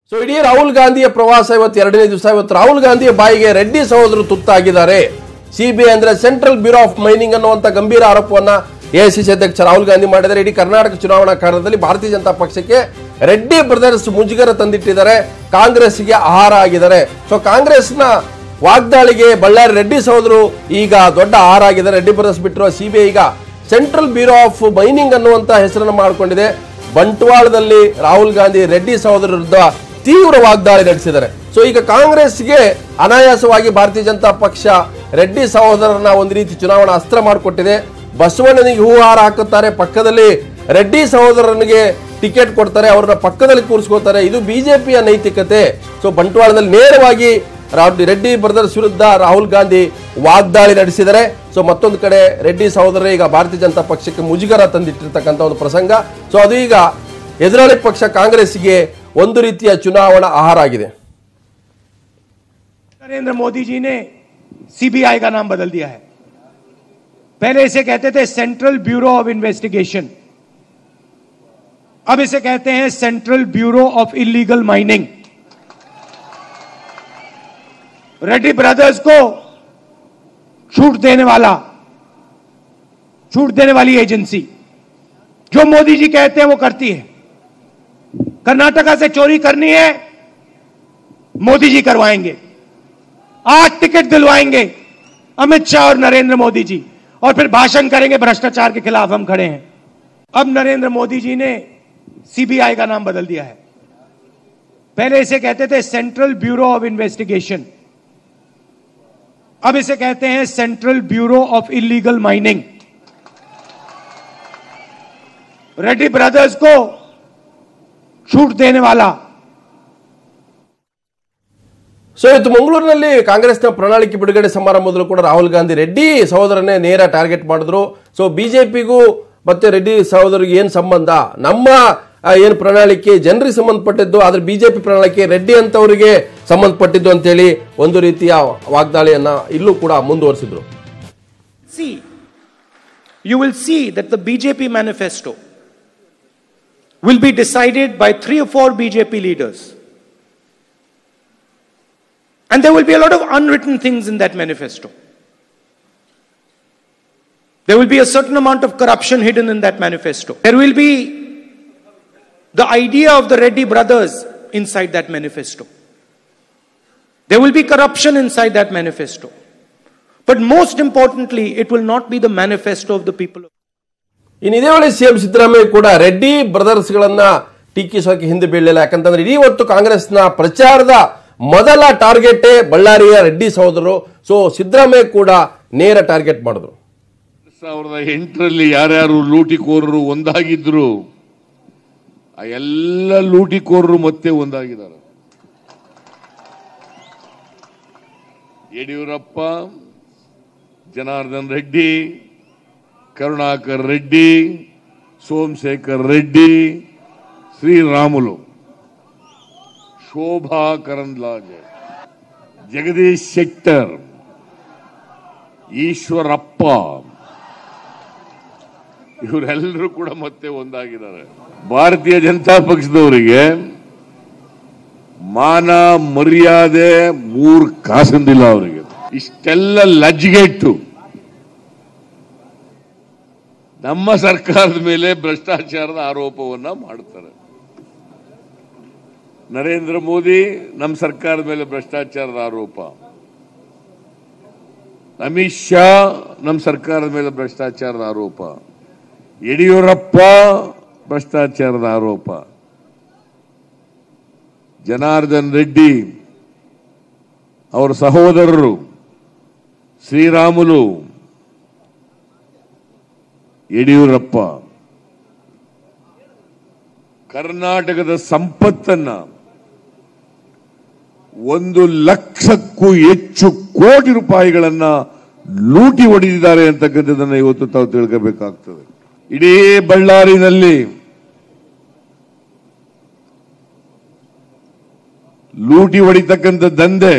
So ಇಡೀ ರಾಹುಲ್ ಗಾಂಧಿಯ ಪ್ರವಾಸ ಇವತ್ತು ಎರಡನೇ ದಿವಸ ಇವತ್ತು ರಾಹುಲ್ ಗಾಂಧಿಯ ಬಾಯಿಗೆ ರೆಡ್ಡಿ ಸಹೋದರರು ತುತ್ತಾಗಿದ್ದಾರೆ ಸಿಬಿಐ ಅಂದ್ರೆ ಸೆಂಟ್ರಲ್ ಬ್ಯೂರೋ ಆಫ್ ಮೈನಿಂಗ್ ಅನ್ನುವಂತ ಗಂಭೀರ ಆರೋಪವನ್ನ ಎಐಸಿಸಿ ಅಧ್ಯಕ್ಷ ರಾಹುಲ್ ಗಾಂಧಿ ಮಾಡಿದ್ದಾರೆ ಇಡೀ ಕರ್ನಾಟಕ ಚುನಾವಣಾ ಕಾಲದಲ್ಲಿ ಭಾರತೀಯ ಜನತಾ ಪಕ್ಷಕ್ಕೆ ರೆಡ್ಡಿ ಬ್ರದರ್ಸ್ ಮುಜುಗರ ತಂದಿಟ್ಟಿದ್ದಾರೆ ಕಾಂಗ್ರೆಸ್ಗೆ ಆಹಾರ ಆಗಿದ್ದಾರೆ ಸೊ ಕಾಂಗ್ರೆಸ್ನ ವಾಗ್ದಾಳಿಗೆ ಬಳ್ಳಾರಿ ರೆಡ್ಡಿ ಸಹೋದರು ಈಗ ದೊಡ್ಡ ಆಹಾರ ಆಗಿದ್ದಾರೆ ರೆಡ್ಡಿ ಬ್ರದರ್ಸ್ ಬಿಟ್ಟಿರುವ ಸಿಬಿಐ ಈಗ ಸೆಂಟ್ರಲ್ ಬ್ಯೂರೋ ಆಫ್ ಮೈನಿಂಗ್ ಅನ್ನುವಂತ ಹೆಸರನ್ನು ಮಾಡಿಕೊಂಡಿದೆ ಬಂಟ್ವಾಳದಲ್ಲಿ ರಾಹುಲ್ ಗಾಂಧಿ ರೆಡ್ಡಿ ಸಹೋದರ ವಿರುದ್ಧ ತೀವ್ರ ವಾಗ್ದಾಳಿ ನಡೆಸಿದ್ದಾರೆ ಸೊ ಈಗ ಕಾಂಗ್ರೆಸ್ಗೆ ಅನಾಯಾಸವಾಗಿ ಭಾರತೀಯ ಜನತಾ ಪಕ್ಷ ರೆಡ್ಡಿ ಸಹೋದರರನ್ನ ಒಂದು ರೀತಿ ಚುನಾವಣಾ ಅಸ್ತ್ರ ಮಾಡಿಕೊಟ್ಟಿದೆ ಬಸವಣ್ಣನಿಗೆ ಹೂಹಾರ ಹಾಕುತ್ತಾರೆ ಪಕ್ಕದಲ್ಲಿ ರೆಡ್ಡಿ ಸಹೋದರನಿಗೆ ಟಿಕೆಟ್ ಕೊಡ್ತಾರೆ ಅವ್ರನ್ನ ಪಕ್ಕದಲ್ಲಿ ಕೂರಿಸ್ಕೋತಾರೆ ಇದು ಬಿಜೆಪಿಯ ನೈತಿಕತೆ ಸೊ ಬಂಟ್ವಾಳದಲ್ಲಿ ನೇರವಾಗಿ ರಾ- ರೆಡ್ಡಿ ಬ್ರದರ್ಸ್ ವಿರುದ್ಧ ರಾಹುಲ್ ಗಾಂಧಿ ವಾಗ್ದಾಳಿ ನಡೆಸಿದರೆ ಸೊ ಮತ್ತೊಂದು ಕಡೆ ರೆಡ್ಡಿ ಸಹೋದರರೇ ಈಗ ಭಾರತೀಯ ಜನತಾ ಪಕ್ಷಕ್ಕೆ ಮುಜುಗರ ತಂದಿಟ್ಟಿರ್ತಕ್ಕಂಥ ಒಂದು ಪ್ರಸಂಗ ಸೊ ಅದು ಈಗ ಎದುರಾಳಿ ಪಕ್ಷ ಕಾಂಗ್ರೆಸ್ಗೆ ಒಂದು ರೀತಿಯ ಚುನಾವಣಾ ಆಹಾರ ಆಗಿದೆ नरेंद्र मोदी जी ने सीबीआई का नाम बदल दिया है पहले इसे कहते थे सेंट्रल ब्यूरो ऑफ इन्वेस्टिगेशन अब इसे कहते हैं central bureau of illegal mining Reddy brothers को छूट देने वाला छूट देने वाली एजेंसी जो मोदी जी कहते हैं वो करती है कर्नाटका से चोरी करनी है मोदी जी करवाएंगे आज टिकट दिलवाएंगे अमित शाह और नरेंद्र मोदी जी और फिर भाषण करेंगे भ्रष्टाचार के खिलाफ हम खड़े हैं अब नरेंद्र मोदी जी ने सीबीआई का नाम बदल दिया है पहले इसे कहते थे सेंट्रल ब्यूरो ऑफ इन्वेस्टिगेशन अब इसे कहते हैं central bureau of illegal mining Reddy brothers को छूट देने वाला ಸೊ ಇವತ್ತು ಮಂಗಳೂರಿನಲ್ಲಿ ಕಾಂಗ್ರೆಸ್ನ ಪ್ರಣಾಳಿಕೆ ಬಿಡುಗಡೆ ಸಮಾರಂಭದಲ್ಲೂ ಕೂಡ ರಾಹುಲ್ ಗಾಂಧಿ ರೆಡ್ಡಿ ಸಹೋದರನ್ನೇ ನೇರ ಟಾರ್ಗೆಟ್ ಮಾಡಿದ್ರು ಸೊ ಬಿಜೆಪಿಗೂ ಮತ್ತೆ ರೆಡ್ಡಿ ಸಹೋದರಿಗೆ ಏನು ಸಂಬಂಧ ನಮ್ಮ ಆ, ಏನು ಪ್ರಣಾಳಿಕೆ ಜನರಿಗೆ ಸಂಬಂಧಪಟ್ಟಿದ್ದು ಆದ್ರೆ ಬಿಜೆಪಿ ಪ್ರಣಾಳಿಕೆ ರೆಡ್ಡಿ ಅಂತವರಿಗೆ ಸಂಬಂಧಪಟ್ಟಿದ್ದು ಅಂತೇಳಿ ಒಂದು ರೀತಿಯ ವಾಗ್ದಾಳಿಯನ್ನ ಇಲ್ಲೂ ಕೂಡ ಮುಂದುವರಿಸಿದ್ರು see, you will see that the BJP manifesto will be decided by three or four BJP leaders. And there will be a lot of unwritten things in that manifesto. There will be a certain amount of corruption hidden in that manifesto. There will be the idea of the Reddy brothers inside that manifesto. There will be corruption inside that manifesto. But most importantly, it will not be the manifesto of the people. of ಇನ್ನು ಇದೇ ವೇಳೆ CM Siddaramaiah ಕೂಡ Reddy brothers ಗಳನ್ನ ಟೀಕಿಸೋಕೆ ಹಿಂದೆ ಬೀಳಲಿಲ್ಲ ಯಾಕಂತಂದ್ರೆ ಇಡೀ ಹೊತ್ತು ಕಾಂಗ್ರೆಸ್ನ ಪ್ರಚಾರದ ಮೊದಲ ಟಾರ್ಗೆಟೇ ಬಳ್ಳಾರಿಯ ರೆಡ್ಡಿ ಸಹೋದರರು ಸೊ ಸಿದ್ದರಾಮಯ್ಯ ಕೂಡ ನೇರ ಟಾರ್ಗೆಟ್ ಮಾಡಿದ್ರು ಸಾವಿರದ ಎಂಟರಲ್ಲಿ ಯಾರ್ಯಾರು ಲೂಟಿಕೋರರು ಒಂದಾಗಿದ್ರು ಆ ಎಲ್ಲ ಲೂಟಿಕೋರರು ಮತ್ತೆ ಒಂದಾಗಿದ್ದಾರೆ ಯಡಿಯೂರಪ್ಪ ಜನಾರ್ದನ್ ರೆಡ್ಡಿ ಕರುಣಾಕರ್ ರೆಡ್ಡಿ ಸೋಮಶೇಖರ್ ರೆಡ್ಡಿ ಶ್ರೀರಾಮುಲು ಶೋಭಾ ಕರಂದ್ಲಾಜೆ ಜಗದೀಶ್ ಶೆಟ್ಟರ್ ಈಶ್ವರಪ್ಪ ಇವರೆಲ್ಲರೂ ಕೂಡ ಮತ್ತೆ ಒಂದಾಗಿದ್ದಾರೆ ಭಾರತೀಯ ಜನತಾ ಪಕ್ಷದವರಿಗೆ ಮಾನ ಮರ್ಯಾದೆ ಮೂರ್ ಕಾಸಂದಿಲ್ಲ ಅವರಿಗೆ ಇಷ್ಟೆಲ್ಲ ಲಜ್ಜಿಗೆಟ್ಟು ನಮ್ಮ ಸರ್ಕಾರದ ಮೇಲೆ ಭ್ರಷ್ಟಾಚಾರದ ಆರೋಪವನ್ನ ಮಾಡ್ತಾರೆ ನರೇಂದ್ರ ಮೋದಿ ನಮ್ಮ ಸರ್ಕಾರದ ಮೇಲೆ ಭ್ರಷ್ಟಾಚಾರದ ಆರೋಪ ಅಮಿತ್ ಶಾ ನಮ್ಮ ಸರ್ಕಾರದ ಮೇಲೆ ಭ್ರಷ್ಟಾಚಾರದ ಆರೋಪ ಯಡಿಯೂರಪ್ಪ ಭ್ರಷ್ಟಾಚಾರದ ಆರೋಪ ಜನಾರ್ದನ್ ರೆಡ್ಡಿ ಅವರ ಸಹೋದರರು ಶ್ರೀರಾಮುಲು ಯಡಿಯೂರಪ್ಪ ಕರ್ನಾಟಕದ ಸಂಪತ್ತನ್ನ ಒಂದು ಲಕ್ಷಕ್ಕೂ ಹೆಚ್ಚು ಕೋಟಿ ರೂಪಾಯಿಗಳನ್ನ ಲೂಟಿ ಹೊಡೆದಿದ್ದಾರೆ ಅಂತಕ್ಕಂಥದ್ದನ್ನ ಇವತ್ತು ತಾವು ತಿಳ್ಕೋಬೇಕಾಗ್ತದೆ ಇಡೀ ಬಳ್ಳಾರಿನಲ್ಲಿ ಲೂಟಿ ಹೊಡಿತಕ್ಕಂಥ ದಂಧೆ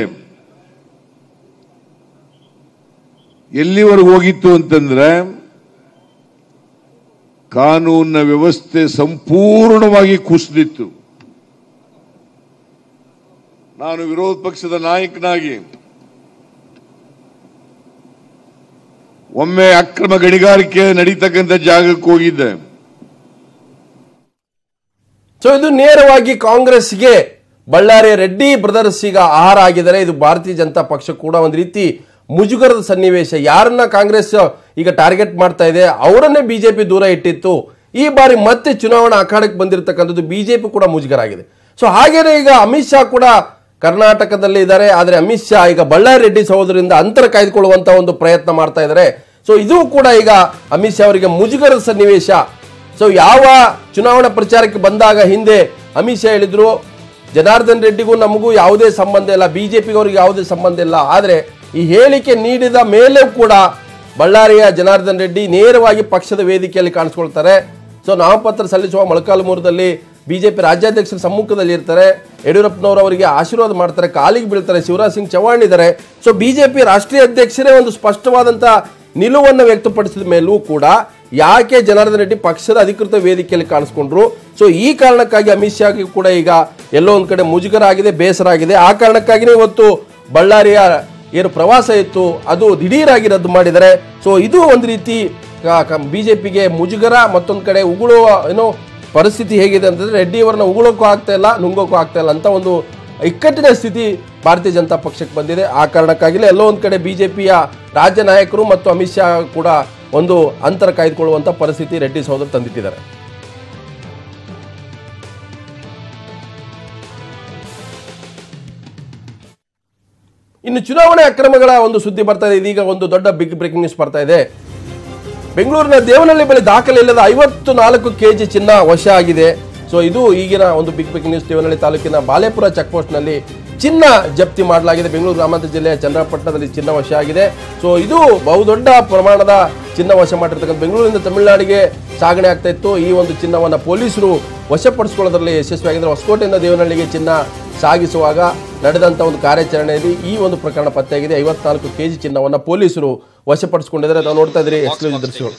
ಎಲ್ಲಿವರೆಗೂ ಹೋಗಿತ್ತು ಅಂತಂದ್ರೆ ಕಾನೂನಿನ ವ್ಯವಸ್ಥೆ ಸಂಪೂರ್ಣವಾಗಿ ಕುಸಿದಿತ್ತು ನಾನು ವಿರೋಧ ಪಕ್ಷದ ನಾಯಕನಾಗಿ ಒಮ್ಮೆ ಅಕ್ರಮ ಗಣಿಗಾರಿಕೆ ನಡೀತಕ್ಕಂಥ ಜಾಗಕ್ಕೆ ಹೋಗಿದ್ದೆ ಸೊ ಇದು ನೇರವಾಗಿ ಕಾಂಗ್ರೆಸ್ಗೆ ಬಳ್ಳಾರಿಯ ರೆಡ್ಡಿ ಬ್ರದರ್ಸ್ ಈಗ ಆಹಾರ ಆಗಿದ್ದಾರೆ ಇದು ಭಾರತೀಯ ಜನತಾ ಪಕ್ಷ ಕೂಡ ಒಂದು ರೀತಿ ಮುಜುಗರದ ಸನ್ನಿವೇಶ ಯಾರನ್ನ ಕಾಂಗ್ರೆಸ್ ಈಗ ಟಾರ್ಗೆಟ್ ಮಾಡ್ತಾ ಇದೆ ಅವರನ್ನೇ ಬಿಜೆಪಿ ದೂರ ಇಟ್ಟಿತ್ತು ಈ ಬಾರಿ ಮತ್ತೆ ಚುನಾವಣಾ ಅಖಾಡಕ್ಕೆ ಬಂದಿರತಕ್ಕಂಥದ್ದು ಬಿಜೆಪಿ ಕೂಡ ಮುಜುಗರ ಆಗಿದೆ ಸೊ ಹಾಗೇನೆ ಈಗ ಅಮಿತ್ ಶಾ ಕೂಡ ಕರ್ನಾಟಕದಲ್ಲಿ ಇದ್ದಾರೆ ಆದರೆ ಅಮಿತ್ ಶಾ ಈಗ ಬಳ್ಳಾರಿ ರೆಡ್ಡಿ ಸಹೋದರಿಂದ ಅಂತರ ಕಾಯ್ದುಕೊಳ್ಳುವಂತ ಒಂದು ಪ್ರಯತ್ನ ಮಾಡ್ತಾ ಇದ್ದಾರೆ ಸೊ ಇದು ಕೂಡ ಈಗ ಅಮಿತ್ ಶಾ ಅವರಿಗೆ ಮುಜುಗರದ ಸನ್ನಿವೇಶ ಸೊ ಯಾವ ಚುನಾವಣಾ ಪ್ರಚಾರಕ್ಕೆ ಬಂದಾಗ ಹಿಂದೆ ಅಮಿತ್ ಶಾ ಹೇಳಿದ್ರು ಜನಾರ್ದನ್ ರೆಡ್ಡಿಗೂ ನಮಗೂ ಯಾವುದೇ ಸಂಬಂಧ ಇಲ್ಲ ಬಿಜೆಪಿಗೆ ಅವ್ರಿಗೆ ಯಾವುದೇ ಸಂಬಂಧ ಇಲ್ಲ ಆದರೆ ಈ ಹೇಳಿಕೆ ನೀಡಿದ ಮೇಲೂ ಕೂಡ ಬಳ್ಳಾರಿಯ ಜನಾರ್ದನ್ ರೆಡ್ಡಿ ನೇರವಾಗಿ ಪಕ್ಷದ ವೇದಿಕೆಯಲ್ಲಿ ಕಾಣಿಸ್ಕೊಳ್ತಾರೆ ಸೊ ನಾಮಪತ್ರ ಸಲ್ಲಿಸುವ ಮೊಳಕಾಲ್ಮೂರದಲ್ಲಿ ಬಿಜೆಪಿ ರಾಜ್ಯಾಧ್ಯಕ್ಷರ ಸಮ್ಮುಖದಲ್ಲಿ ಇರ್ತಾರೆ ಯಡಿಯೂರಪ್ಪನವರು ಅವರಿಗೆ ಆಶೀರ್ವಾದ ಮಾಡ್ತಾರೆ ಕಾಲಿಗೆ ಬೀಳ್ತಾರೆ ಶಿವರಾಜ್ ಸಿಂಗ್ ಚೌಹಾಣ್ ಇದ್ದಾರೆ ಸೊ ಬಿಜೆಪಿ ರಾಷ್ಟ್ರೀಯ ಅಧ್ಯಕ್ಷರೇ ಒಂದು ಸ್ಪಷ್ಟವಾದಂಥ ನಿಲುವನ್ನು ವ್ಯಕ್ತಪಡಿಸಿದ ಮೇಲೂ ಕೂಡ ಯಾಕೆ ಜನಾರ್ದನ್ ರೆಡ್ಡಿ ಪಕ್ಷದ ಅಧಿಕೃತ ವೇದಿಕೆಯಲ್ಲಿ ಕಾಣಿಸ್ಕೊಂಡ್ರು ಸೊ ಈ ಕಾರಣಕ್ಕಾಗಿ ಅಮಿತ್ ಶಾಗೆ ಕೂಡ ಈಗ ಎಲ್ಲೋ ಒಂದ್ ಕಡೆ ಮುಜುಗರ ಆಗಿದೆ ಬೇಸರ ಆಗಿದೆ ಆ ಕಾರಣಕ್ಕಾಗಿನೇ ಇವತ್ತು ಬಳ್ಳಾರಿಯ ಏನು ಪ್ರವಾಸ ಇತ್ತು ಅದು ದಿಢೀರಾಗಿ ರದ್ದು ಮಾಡಿದ್ದಾರೆ ಸೊ ಇದು ಒಂದು ರೀತಿ ಬಿಜೆಪಿಗೆ ಮುಜುಗರ ಮತ್ತೊಂದು ಕಡೆ ಉಗುಳುವ ಏನೋ ಪರಿಸ್ಥಿತಿ ಹೇಗಿದೆ ಅಂತಂದ್ರೆ ರೆಡ್ಡಿ ಅವರನ್ನ ಉಗುಳೋಕ್ಕೂ ಆಗ್ತಾ ಇಲ್ಲ ನುಂಗೋಕ್ಕೂ ಆಗ್ತಾ ಇಲ್ಲ ಅಂತ ಒಂದು ಇಕ್ಕಟ್ಟಿನ ಸ್ಥಿತಿ ಭಾರತೀಯ ಜನತಾ ಪಕ್ಷಕ್ಕೆ ಬಂದಿದೆ ಆ ಕಾರಣಕ್ಕಾಗಿಲೇ ಎಲ್ಲೋ ಒಂದು ಕಡೆ ಬಿಜೆಪಿಯ ರಾಜ್ಯ ನಾಯಕರು ಮತ್ತು ಅಮಿತ್ ಶಾ ಕೂಡ ಒಂದು ಅಂತರ ಕಾಯ್ದುಕೊಳ್ಳುವಂತ ಪರಿಸ್ಥಿತಿ ರೆಡ್ಡಿ ಸಹೋದರ ತಂದಿಟ್ಟಿದ್ದಾರೆ ಇನ್ನು ಚುನಾವಣೆ ಅಕ್ರಮಗಳ ಒಂದು ಸುದ್ದಿ ಬರ್ತಾ ಇದೆ ಇದೀಗ ಒಂದು ದೊಡ್ಡ ಬಿಗ್ ಬ್ರೇಕಿಂಗ್ ನ್ಯೂಸ್ ಬರ್ತಾ ಇದೆ ಬೆಂಗಳೂರಿನ ದೇವನಹಳ್ಳಿ ಬಳಿ ದಾಖಲೆ ಇಲ್ಲದ ಐವತ್ತು ನಾಲ್ಕು ಕೆಜಿ ಚಿನ್ನ ವಶ ಆಗಿದೆ ಸೊ ಇದು ಈಗಿನ ಒಂದು ಬಿಗ್ ಬ್ರೇಕಿಂಗ್ ನ್ಯೂಸ್ ದೇವನಹಳ್ಳಿ ತಾಲೂಕಿನ ಬಾಲೆಪುರ ಚೆಕ್ ಪೋಸ್ಟ್ ನಲ್ಲಿ ಚಿನ್ನ ಜಪ್ತಿ ಮಾಡಲಾಗಿದೆ ಬೆಂಗಳೂರು ಗ್ರಾಮಾಂತರ ಜಿಲ್ಲೆಯ ಚನ್ನಪಟ್ಟಣದಲ್ಲಿ ಚಿನ್ನ ವಶ ಆಗಿದೆ ಸೊ ಇದು ಬಹುದೊಡ್ಡ ಪ್ರಮಾಣದ ಚಿನ್ನ ವಶ ಮಾಡಿರ್ತಕ್ಕಂಥ ಬೆಂಗಳೂರಿನಿಂದ ತಮಿಳುನಾಡಿಗೆ ಸಾಗಣೆ ಆಗ್ತಾ ಇತ್ತು ಈ ಒಂದು ಚಿನ್ನವನ್ನ ಪೊಲೀಸರು ವಶಪಡಿಸಿಕೊಳ್ಳೋದ್ರಲ್ಲಿ ಯಶಸ್ವಿಯಾಗಿದ್ದಾರೆ ಹೊಸಕೋಟೆಯಿಂದ ದೇವನಹಳ್ಳಿಗೆ ಚಿನ್ನ ಸಾಗಿಸುವಾಗ ನಡೆದಂತ ಒಂದು ಕಾರ್ಯಾಚರಣೆಯಲ್ಲಿ ಈ ಒಂದು ಪ್ರಕರಣ ಪತ್ತೆಯಾಗಿದೆ ಐವತ್ನಾಲ್ಕು ಕೆಜಿ ಚಿನ್ನವನ್ನ ಪೊಲೀಸರು ವಶಪಡಿಸಿಕೊಂಡಿದ್ದಾರೆ ನಾವು ನೋಡ್ತಾ ಇದ್ರಿ ಎಕ್ಸ್ಕ್ಲೂಸಿವ್ ದೃಶ್ಯಗಳು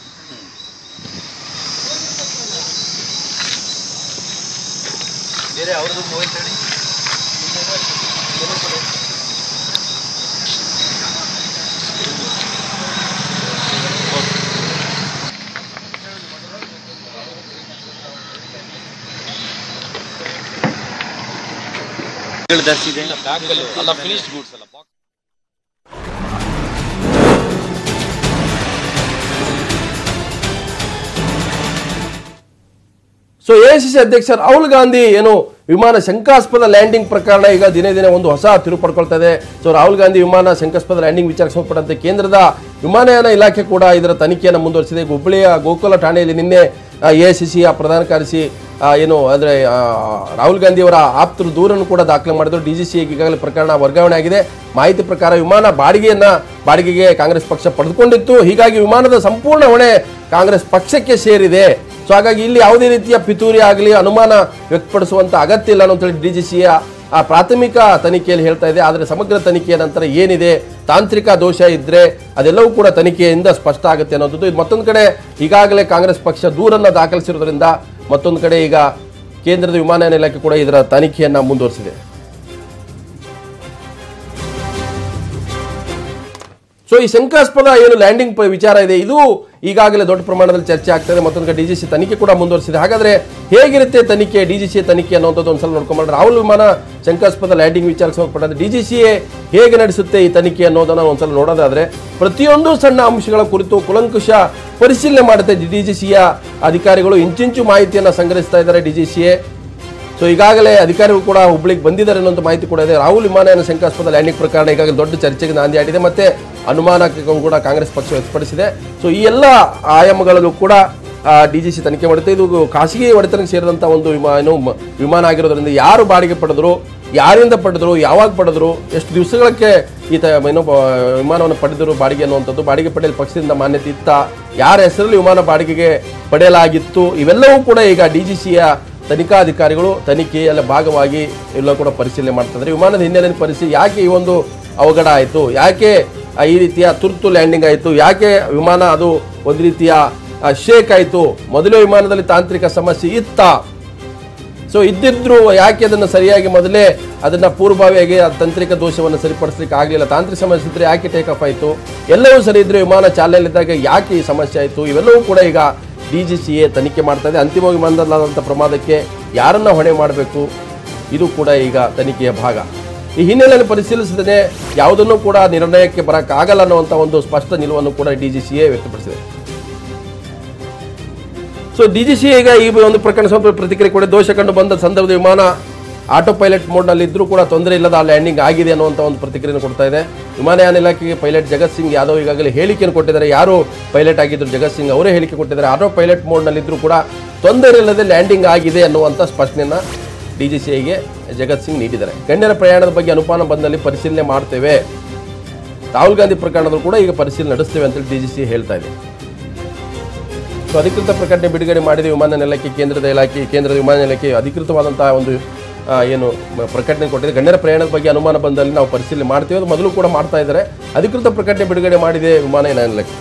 ಸೊ ಎಐಸಿಸಿ ಅಧ್ಯಕ್ಷ ರಾಹುಲ್ ಗಾಂಧಿ ಏನು ವಿಮಾನ ಶಂಕಾಸ್ಪದ ಲ್ಯಾಂಡಿಂಗ್ ಪ್ರಕರಣ ಈಗ ದಿನೇ ದಿನೇ ಒಂದು ಹೊಸ ತಿರುವು ಪಡ್ಕೊಳ್ತಾ ಇದೆ ಸೊ ರಾಹುಲ್ ಗಾಂಧಿ ವಿಮಾನ ಶಂಕಾಸ್ಪದ ಲ್ಯಾಂಡಿಂಗ್ ವಿಚಾರಕ್ಕೆ ಸಂಬಂಧಪಟ್ಟಂತೆ ಕೇಂದ್ರದ ವಿಮಾನಯಾನ ಇಲಾಖೆ ಕೂಡ ಇದರ ತನಿಖೆಯನ್ನು ಮುಂದುವರಿಸಿದೆ ಹುಬ್ಬಳ್ಳಿಯ ಗೋಕುಲ ಠಾಣೆಯಲ್ಲಿ ನಿನ್ನೆ ಎಐಸಿಸಿಯ ಪ್ರಧಾನ ಕಾರ್ಯದರ್ಶಿ ಆ, ಏನು ಅಂದ್ರೆ ಆ, ರಾಹುಲ್ ಗಾಂಧಿ ಅವರ ಆಪ್ತರು ದೂರನ್ನು ಕೂಡ ದಾಖಲೆ ಮಾಡಿದ್ರು ಡಿಜಿಸಿ ಈಗಾಗಲೇ ಪ್ರಕರಣ ವರ್ಗಾವಣೆ ಆಗಿದೆ ಮಾಹಿತಿ ಪ್ರಕಾರ ವಿಮಾನ ಬಾಡಿಗೆಯನ್ನ ಬಾಡಿಗೆಗೆ ಕಾಂಗ್ರೆಸ್ ಪಕ್ಷ ಪಡೆದುಕೊಂಡಿತ್ತು ಹೀಗಾಗಿ ವಿಮಾನದ ಸಂಪೂರ್ಣ ಹೊಣೆ ಕಾಂಗ್ರೆಸ್ ಪಕ್ಷಕ್ಕೆ ಸೇರಿದೆ ಸೊ ಹಾಗಾಗಿ ಇಲ್ಲಿ ಯಾವುದೇ ರೀತಿಯ ಪಿತೂರಿ ಆಗಲಿ ಅನುಮಾನ ವ್ಯಕ್ತಪಡಿಸುವಂತ ಅಗತ್ಯ ಇಲ್ಲ ಅಂತೇಳಿ ಡಿಜಿಸಿಯ ಆ ಪ್ರಾಥಮಿಕ ತನಿಖೆಯಲ್ಲಿ ಹೇಳ್ತಾ ಇದೆ ಆದರೆ ಸಮಗ್ರ ತನಿಖೆಯ ನಂತರ ಏನಿದೆ ತಾಂತ್ರಿಕ ದೋಷ ಇದ್ರೆ ಅದೆಲ್ಲವೂ ಕೂಡ ತನಿಖೆಯಿಂದ ಸ್ಪಷ್ಟ ಆಗುತ್ತೆ ಅನ್ನೋದು ಇದು ಮತ್ತೊಂದು ಕಡೆ ಈಗಾಗಲೇ ಕಾಂಗ್ರೆಸ್ ಪಕ್ಷ ದೂರನ್ನ ದಾಖಲಿಸಿರೋದ್ರಿಂದ ಮತ್ತೊಂದು ಕಡೆ ಈಗ ಕೇಂದ್ರದ ವಿಮಾನಯಾನ ಇಲಾಖೆ ಕೂಡ ಇದರ ತನಿಖೆಯನ್ನ ಮುಂದುವರಿಸಿದೆ ಸೊ ಈ ಶಂಕಾಸ್ಪದ ಏನು ಲ್ಯಾಂಡಿಂಗ್ ಪ- ವಿಚಾರ ಇದೆ ಇದು ಈಗಾಗಲೇ ದೊಡ್ಡ ಪ್ರಮಾಣದಲ್ಲಿ ಚರ್ಚೆ ಆಗ್ತದೆ ಮತ್ತೊಂದು ಕಡೆ ಡಿಜಿಸಿ ತನಿಖೆ ಕೂಡ ಮುಂದುವರಿಸಿದೆ ಹಾಗಾದ್ರೆ ಹೇಗಿರುತ್ತೆ ತನಿಖೆ ಡಿಜಿಸಿ ತನಿಖೆ ಅನ್ನೋಂಥದ್ದು ಒಂದ್ಸಲ ನೋಡ್ಕೊಂಡ್ರೆ ರಾಹುಲ್ ವಿಮಾನ ಶಂಕಾಸ್ಪದ ಲ್ಯಾಂಡಿಂಗ್ ವಿಚಾರಕ್ಕೆ ಸಂಬಂಧಪಟ್ಟಂತೆ ಡಿಜಿಸಿಎ ಹೇಗೆ ನಡೆಸುತ್ತೆ ಈ ತನಿಖೆ ಅನ್ನೋದನ್ನ ಒಂದ್ಸಲ ನೋಡೋದಾದ್ರೆ ಪ್ರತಿಯೊಂದು ಸಣ್ಣ ಅಂಶಗಳ ಕುರಿತು ಕುಲಂಕುಷ ಪರಿಶೀಲನೆ ಮಾಡುತ್ತೆ ಡಿಜಿಸಿಯ ಅಧಿಕಾರಿಗಳು ಇಂಚಿಂಚು ಮಾಹಿತಿಯನ್ನ ಸಂಗ್ರಹಿಸ್ತಾ ಇದ್ದಾರೆ ಡಿಜಿಸಿಎ ಸೊ ಈಗಾಗಲೇ ಅಧಿಕಾರಿಗಳು ಕೂಡ ಹುಬ್ಳಿಗೆ ಬಂದಿದ್ದಾರೆ ಅನ್ನೋ ಮಾಹಿತಿ ಕೂಡ ಇದೆ ರಾಹುಲ್ ವಿಮಾನಯಾನ ಶಂಕಾಸ್ಪದ ಲ್ಯಾಂಡಿಂಗ್ ಪ್ರಕರಣ ಈಗಾಗಲೇ ದೊಡ್ಡ ಚರ್ಚೆಗೆ ನಾಂದಿ ಆಡಿದೆ ಮತ್ತೆ ಅನುಮಾನಕ್ಕೆ ಕೂಡ ಕಾಂಗ್ರೆಸ್ ಪಕ್ಷ ವ್ಯಕ್ತಪಡಿಸಿದೆ ಸೊ ಈ ಎಲ್ಲ ಆಯಾಮಗಳಲ್ಲೂ ಕೂಡ ಡಿಜಿಸಿ ತನಿಖೆ ಮಾಡುತ್ತೆ ಇದು ಖಾಸಗಿ ಒಡೆತನಕ್ಕೆ ಸೇರಿದಂತ ಒಂದು ವಿಮಾ ಏನು ಮ- ವಿಮಾನ ಆಗಿರೋದ್ರಿಂದ ಯಾರು ಬಾಡಿಗೆ ಪಡೆದ್ರು ಯಾರಿಂದ ಪಡೆದ್ರು ಯಾವಾಗ ಪಡೆದ್ರು ಎಷ್ಟು ದಿವಸಗಳಕ್ಕೆ ಈ ತ ಏನೋ ಬ- ವಿಮಾನವನ್ನು ಪಡೆದರು ಬಾಡಿಗೆ ಅನ್ನುವಂಥದ್ದು ಬಾಡಿಗೆ ಪಡೆಯಲು ಪಕ್ಷದಿಂದ ಮಾನ್ಯತೆ ಇತ್ತ ಯಾರ ಹೆಸರಲ್ಲಿ ವಿಮಾನ ಬಾಡಿಗೆಗೆ ಪಡೆಯಲಾಗಿತ್ತು ಇವೆಲ್ಲವೂ ಕೂಡ ಈಗ ಡಿಜಿಸಿಯ ತನಿಖಾಧಿಕಾರಿಗಳು ತನಿಖೆಯಲ್ಲಿ ಭಾಗವಾಗಿ ಎಲ್ಲ ಕೂಡ ಪರಿಶೀಲನೆ ಮಾಡ್ತಿದ್ದಾರೆ ವಿಮಾನದ ಹಿನ್ನೆಲೆಯಲ್ಲಿ ಪರಿಶೀಲಿ ಯಾಕೆ ಈ ಒಂದು ಅವಘಡ ಆಯಿತು ಯಾಕೆ ಆ, ಈ ರೀತಿಯ ತುರ್ತು ಲ್ಯಾಂಡಿಂಗ್ ಆಯಿತು ಯಾಕೆ ವಿಮಾನ ಅದು ಒಂದು ರೀತಿಯ ಶೇಕ್ ಆಯಿತು ಮೊದಲೇ ವಿಮಾನದಲ್ಲಿ ತಾಂತ್ರಿಕ ಸಮಸ್ಯೆ ಇತ್ತ ಸೊ ಇದ್ದಿದ್ರು ಯಾಕೆ ಅದನ್ನು ಸರಿಯಾಗಿ ಮೊದಲೇ ಅದನ್ನ ಪೂರ್ವಭಾವಿಯಾಗಿ ಆ ತಾಂತ್ರಿಕ ದೋಷವನ್ನು ಸರಿಪಡಿಸ್ಲಿಕ್ಕೆ ಆಗಲಿಲ್ಲ ತಾಂತ್ರಿಕ ಸಮಸ್ಯೆ ಇದ್ರೆ ಯಾಕೆ ಟೇಕ್ ಆಫ್ ಆಯಿತು ಎಲ್ಲವೂ ಸರಿ ಇದ್ರೆ ವಿಮಾನ ಚಾಲನೆಯಲ್ಲಿದ್ದಾಗ ಯಾಕೆ ಈ ಸಮಸ್ಯೆ ಆಯಿತು ಇವೆಲ್ಲವೂ ಕೂಡ ಈಗ ಡಿ ಜಿ ಸಿ ಎ ತನಿಖೆ ಮಾಡ್ತಾ ಇದೆ ಅಂತಿಮ ವಿಮಾನದಲ್ಲಾದಂಥ ಪ್ರಮಾದಕ್ಕೆ ಯಾರನ್ನ ಹೊಣೆ ಮಾಡಬೇಕು ಇದು ಕೂಡ ಈಗ ತನಿಖೆಯ ಭಾಗ ಈ ಹಿನ್ನೆಲೆಯಲ್ಲಿ ಪರಿಶೀಲಿಸದೇ ಯಾವುದನ್ನು ಕೂಡ ನಿರ್ಣಯಕ್ಕೆ ಬರೋಕ್ಕಾಗಲ್ಲ ಅನ್ನುವಂಥ ಒಂದು ಸ್ಪಷ್ಟ ನಿಲುವನ್ನು ಕೂಡ ಡಿ ಜಿ ಸಿ ಎ ವ್ಯಕ್ತಪಡಿಸಿದೆ ಸೊ ಡಿ ಜಿ ಸಿ ಈಗ ಈ ಒಂದು ಪ್ರಕರಣ ಸ್ವಲ್ಪ ಪ್ರತಿಕ್ರಿಯೆ ಕೂಡ ದೋಷ ಕಂಡು ಬಂದ ಸಂದರ್ಭದ ವಿಮಾನ ಆಟೋ ಪೈಲಟ್ ಮೋಡ್ನಲ್ಲಿ ಇದ್ರೂ ಕೂಡ ತೊಂದರೆ ಇಲ್ಲದ ಲ್ಯಾಂಡಿಂಗ್ ಆಗಿದೆ ಅನ್ನುವಂಥ ಒಂದು ಪ್ರತಿಕ್ರಿಯೆಯನ್ನು ಕೊಡ್ತಾ ಇದೆ ವಿಮಾನಯಾನ ಇಲಾಖೆಗೆ ಪೈಲಟ್ ಜಗತ್ ಸಿಂಗ್ ಯಾದವ್ ಈಗಾಗಲೇ ಹೇಳಿಕೆಯನ್ನು ಕೊಟ್ಟಿದ್ದಾರೆ ಯಾರು ಪೈಲಟ್ ಆಗಿದ್ರು ಜಗತ್ ಸಿಂಗ್ ಅವರೇ ಹೇಳಿಕೆ ಕೊಟ್ಟಿದ್ದಾರೆ ಆಟೋ ಪೈಲಟ್ ಮೋಡ್ನಲ್ಲಿ ಇದ್ರೂ ಕೂಡ ತೊಂದರೆ ಇಲ್ಲದೆ ಲ್ಯಾಂಡಿಂಗ್ ಆಗಿದೆ ಅನ್ನುವಂಥ ಸ್ಪಷ್ಟನೆಯನ್ನ ಡಿ ಜಿ ಸಿ ಐಗೆ ಜಗತ್ ಸಿಂಗ್ ನೀಡಿದ್ದಾರೆ ಗಣ್ಯರ ಪ್ರಯಾಣದ ಬಗ್ಗೆ ಅನುಪಾನ ಬಂದಲ್ಲಿ ಪರಿಶೀಲನೆ ಮಾಡ್ತೇವೆ ರಾಹುಲ್ ಗಾಂಧಿ ಪ್ರಕರಣದಲ್ಲೂ ಕೂಡ ಈಗ ಪರಿಶೀಲನೆ ನಡೆಸ್ತೇವೆ ಅಂತೇಳಿ ಡಿ ಜಿ ಸಿ ಹೇಳ್ತಾ ಇದೆ ಸೊ ಅಧಿಕೃತ ಪ್ರಕಟಣೆ ಬಿಡುಗಡೆ ಮಾಡಿದ ವಿಮಾನ ನೆಲಕ್ಕೆ ಕೇಂದ್ರದ ಇಲಾಖೆ ಕೇಂದ್ರದ ವಿಮಾನ ಇಲಾಖೆ ಅಧಿಕೃತವಾದಂತಹ ಒಂದು ಆ, ಏನು ಮ- ಪ್ರಕಟಣೆ ಕೊಟ್ಟಿದೆ ಗಣ್ಯರ ಪ್ರಯಾಣದ ಬಗ್ಗೆ ಅನುಮಾನ ಬಂದಲ್ಲಿ ನಾವು ಪರಿಶೀಲನೆ ಮಾಡ್ತೇವೆ ಅದು ಮೊದಲು ಕೂಡ ಮಾಡ್ತಾ ಇದ್ದಾರೆ ಅಧಿಕೃತ ಪ್ರಕಟಣೆ ಬಿಡುಗಡೆ ಮಾಡಿದೆ ವಿಮಾನಯಾನ ಇಲಾಖೆ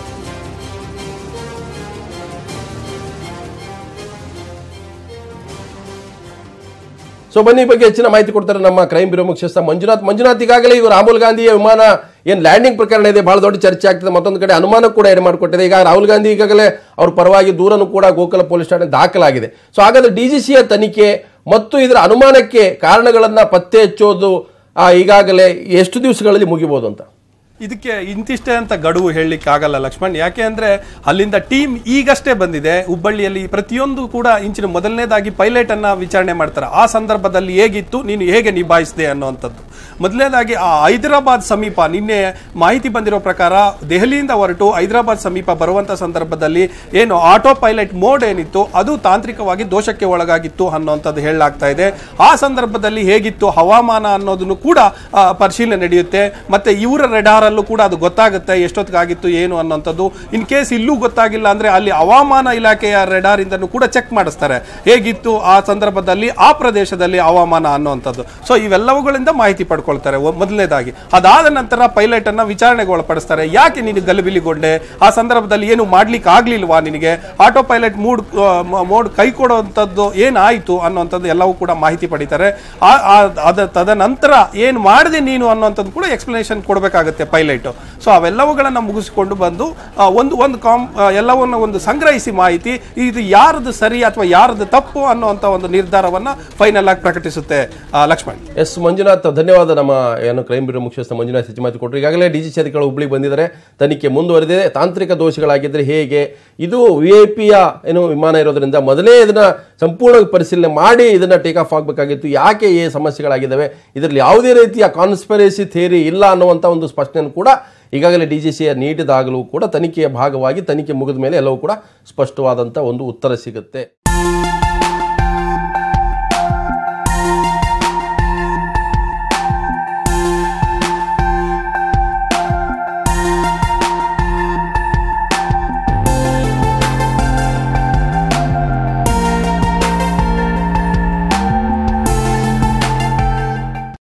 ಸೊ ಬನ್ನಿ ಈ ಬಗ್ಗೆ ಹೆಚ್ಚಿನ ಮಾಹಿತಿ ಕೊಡ್ತಾರೆ ನಮ್ಮ ಕ್ರೈಮ್ ಬ್ಯೂರೋ ಮುಖ್ಯಸ್ಥ ಮಂಜುನಾಥ್ ಮಂಜುನಾಥ್ ಈಗಾಗಲೇ ಈಗ ರಾಹುಲ್ ಗಾಂಧಿಯ ವಿಮಾನ ಏನ್ ಲ್ಯಾಂಡಿಂಗ್ ಪ್ರಕರಣ ಇದೆ ಬಹಳ ದೊಡ್ಡ ಚರ್ಚೆ ಆಗ್ತದೆ ಮತ್ತೊಂದು ಕಡೆ ಅನುಮಾನ ಕೂಡ ಎಡೆ ಮಾಡಿಕೊಟ್ಟಿದೆ ಈಗ ರಾಹುಲ್ ಗಾಂಧಿ ಈಗಾಗಲೇ ಅವ್ರ ಪರವಾಗಿ ದೂರನು ಕೂಡ ಗೋಕಲ ಪೊಲೀಸ್ ಠಾಣೆ ದಾಖಲಾಗಿದೆ ಸೊ ಹಾಗಾದ್ರೆ ಡಿಜಿಸಿಯ ತನಿಖೆ ಮತ್ತು ಇದರ ಅನುಮಾನಕ್ಕೆ ಕಾರಣಗಳನ್ನ ಪತ್ತೆ ಹಚ್ಚೋದು ಆ, ಈಗಾಗಲೇ ಎಷ್ಟು ದಿವಸಗಳಲ್ಲಿ ಮುಗಿಬಹುದು ಅಂತ ಇದಕ್ಕೆ ಇಂತಿಷ್ಟೇ ಅಂತ ಗಡುವು ಹೇಳಲಿಕ್ಕೆ ಆಗಲ್ಲ ಲಕ್ಷ್ಮಣ್ ಯಾಕೆ ಅಂದ್ರೆ ಅಲ್ಲಿಂದ ಟೀಮ್ ಈಗಷ್ಟೇ ಬಂದಿದೆ ಹುಬ್ಬಳ್ಳಿಯಲ್ಲಿ ಪ್ರತಿಯೊಂದು ಕೂಡ ಇಂಚಿನ ಮೊದಲನೇದಾಗಿ ಪೈಲಟ್ ಅನ್ನ ವಿಚಾರಣೆ ಮಾಡ್ತಾರೆ ಆ ಸಂದರ್ಭದಲ್ಲಿ ಹೇಗಿತ್ತು ನೀನು ಹೇಗೆ ನಿಭಾಯಿಸಿದೆ ಅನ್ನುವಂಥದ್ದು ಮೊದಲನೇದಾಗಿ ಆ ಹೈದರಾಬಾದ್ ಸಮೀಪ ನಿನ್ನೆ ಮಾಹಿತಿ ಬಂದಿರೋ ಪ್ರಕಾರ ದೆಹಲಿಯಿಂದ ಹೊರಟು ಹೈದರಾಬಾದ್ ಸಮೀಪ ಬರುವಂತ ಸಂದರ್ಭದಲ್ಲಿ ಏನು ಆಟೋ ಪೈಲಟ್ ಮೋಡ್ ಏನಿತ್ತು ಅದು ತಾಂತ್ರಿಕವಾಗಿ ದೋಷಕ್ಕೆ ಒಳಗಾಗಿತ್ತು ಅನ್ನುವಂಥದ್ದು ಹೇಳಲಾಗ್ತಾ ಇದೆ ಆ ಸಂದರ್ಭದಲ್ಲಿ ಹೇಗಿತ್ತು ಹವಾಮಾನ ಅನ್ನೋದನ್ನು ಕೂಡ ಆ, ಪರಿಶೀಲನೆ ನಡೆಯುತ್ತೆ ಮತ್ತೆ ಇವರ ರೆಡಾರ್ ಅಲ್ಲೂ ಕೂಡ ಅದು ಗೊತ್ತಾಗುತ್ತೆ ಎಷ್ಟೊತ್ತಿಗಾಗಿತ್ತು ಏನು ಅನ್ನೋಂಥದ್ದು ಇನ್ ಕೇಸ್ ಇಲ್ಲೂ ಗೊತ್ತಾಗಿಲ್ಲ ಅಂದ್ರೆ ಅಲ್ಲಿ ಹವಾಮಾನ ಇಲಾಖೆಯ ರೆಡಾರ್ ಇಂದನೂ ಕೂಡ ಚೆಕ್ ಮಾಡಿಸ್ತಾರೆ ಹೇಗಿತ್ತು ಆ ಸಂದರ್ಭದಲ್ಲಿ ಆ ಪ್ರದೇಶದಲ್ಲಿ ಹವಾಮಾನ ಅನ್ನುವಂಥದ್ದು ಸೊ ಇವೆಲ್ಲವುಗಳಿಂದ ಮಾಹಿತಿ ಪಡ್ಕೊಳ್ತಾರೆ ಒ- ಮೊದಲನೇದಾಗಿ ಅದಾದ ನಂತರ ಪೈಲಟ್ ಅನ್ನ ವಿಚಾರಣೆಗೆ ಒಳಪಡಿಸ್ತಾರೆ ಯಾಕೆ ನೀನು ಗಲಿಬಿಲಿಗೊಂಡೆ ಆ ಸಂದರ್ಭದಲ್ಲಿ ಏನು ಮಾಡ್ಲಿಕ್ಕೆ ಆಗ್ಲಿಲ್ವಾ ನಿನಗೆ ಆಟೋ ಪೈಲಟ್ ಮೂಡ್ ಮೋಡ್ ಕೈ ಕೊಡುವಂಥದ್ದು ಏನಾಯ್ತು ಅನ್ನುವಂಥದ್ದು ಎಲ್ಲವೂ ಕೂಡ ಮಾಹಿತಿ ಪಡಿತಾರೆ ಆ- ಆ- ಅದ ತದನಂತರ ಏನು ಮಾಡಿದೆ ನೀನು ಅನ್ನುವಂಥದ್ದು ಕೂಡ ಎಕ್ಸ್ಪ್ಲನೇಷನ್ ಕೊಡಬೇಕಾಗುತ್ತೆ ಪೈಲಟ್ ಸೊ ಅವೆಲ್ಲವುಗಳನ್ನ ಮುಗಿಸಿಕೊಂಡು ಬಂದು ಆ, ಒಂದು ಒಂದು ಕಾಮ್ ಆ, ಎಲ್ಲವನ್ನ ಒಂದು ಸಂಗ್ರಹಿಸಿ ಮಾಹಿತಿ ಇದು ಯಾರದು ಸರಿ ಅಥವಾ ಯಾರದು ತಪ್ಪು ಅನ್ನುವಂಥ ಒಂದು ನಿರ್ಧಾರವನ್ನ ಫೈನಲ್ ಆಗಿ ಪ್ರಕಟಿಸುತ್ತೆ ಆ, ಲಕ್ಷ್ಮಣ್ ಎಸ್ ಮಂಜುನಾಥ್ ಧನ್ಯವಾದ ನಮ್ಮ ಏನು ಕ್ರೈಮ್ ಬ್ಯೂರೋ ಮುಖ್ಯಸ್ಥ ಮಂಜುನಾಥ್ ಹೆಚ್ಚು ಮಾಹಿತಿ ಕೊಟ್ಟರು ಈಗಾಗಲೇ ಡಿ ಜಿ ಸಿ ಅಧಿಕಾರಿಗಳು ಹುಬ್ಳಿಗೆ ಬಂದಿದ್ದಾರೆ ತನಿಖೆ ಮುಂದುವರೆದಿದೆ ತಾಂತ್ರಿಕ ದೋಷಗಳಾಗಿದ್ದರೆ ಹೇಗೆ ಇದು ವಿ ಐ ಪಿಯ ಏನು ವಿಮಾನ ಇರೋದ್ರಿಂದ ಮೊದಲೇ ಇದನ್ನ ಸಂಪೂರ್ಣ ಪರಿಶೀಲನೆ ಮಾಡಿ ಇದನ್ನ ಟೇಕ್ ಆಫ್ ಆಗಬೇಕಾಗಿತ್ತು ಯಾಕೆ ಈ ಸಮಸ್ಯೆಗಳಾಗಿದ್ದಾವೆ ಇದರಲ್ಲಿ ಯಾವುದೇ ರೀತಿಯ ಕಾನ್ಸ್ಪರೆಸಿ ಥಿಯರಿ ಇಲ್ಲ ಅನ್ನುವಂಥ ಒಂದು ಸ್ಪಷ್ಟನೆಯನ್ನು ಕೂಡ ಈಗಾಗಲೇ ಡಿ ಜಿ ಸಿ ನೀಡಿದಾಗಲೂ ಕೂಡ ತನಿಖೆಯ ಭಾಗವಾಗಿ ತನಿಖೆ ಮುಗಿದ ಮೇಲೆ ಎಲ್ಲವೂ ಕೂಡ ಸ್ಪಷ್ಟವಾದಂಥ ಒಂದು ಉತ್ತರ ಸಿಗುತ್ತೆ